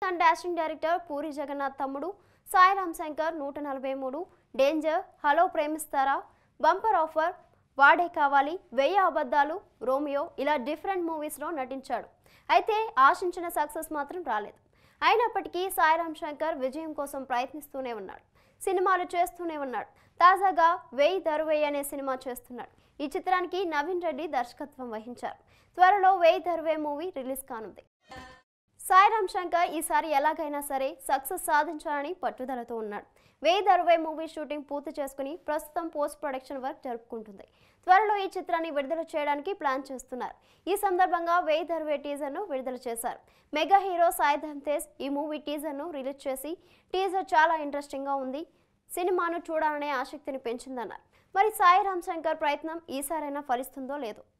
Khan dashing director Puri Jagannadh తమ్ముడు సాయిరామ్ శంకర్ నూట నలభై మూడు డేంజర్ హలో ప్రేమిస్తారా బంపర్ ఆఫర్ వాడే కావాలి వెయ్యి అబద్ధాలు రోమియో ఇలా డిఫరెంట్ మూవీస్లో నటించాడు అయితే ఆశించిన సక్సెస్ మాత్రం రాలేదు అయినప్పటికీ సాయిరామ్ శంకర్ విజయం కోసం ప్రయత్నిస్తూనే ఉన్నాడు సినిమాలు చేస్తూనే ఉన్నాడు తాజాగా వెయ్యి దరువేయి అనే సినిమా చేస్తున్నాడు ఈ చిత్రానికి నవీన్ రెడ్డి దర్శకత్వం వహించారు త్వరలో వెయ్యి దరువే మూవీ రిలీజ్ కానుంది సాయిరామ్ శంకర్ ఈసారి ఎలాగైనా సరే సక్సెస్ సాధించాలని పట్టుదలతో ఉన్నాడు వేద్ అరవై మూవీ షూటింగ్ పూర్తి చేసుకుని ప్రస్తుతం పోస్ట్ ప్రొడక్షన్ వర్క్ జరుపుకుంటుంది త్వరలో ఈ చిత్రాన్ని విడుదల చేయడానికి ప్లాన్ చేస్తున్నారు ఈ సందర్భంగా వేద్ అరవై టీజర్ను విడుదల చేశారు మెగా హీరో సాయి ధమ్ తేజ్ ఈ మూవీ టీజర్ను రిలీజ్ చేసి టీజర్ చాలా ఇంట్రెస్టింగ్గా ఉంది సినిమాను చూడాలనే ఆసక్తిని పెంచిందన్నారు మరి సాయి రామ్ శంకర్ ప్రయత్నం ఈసారైనా ఫలిస్తుందో లేదో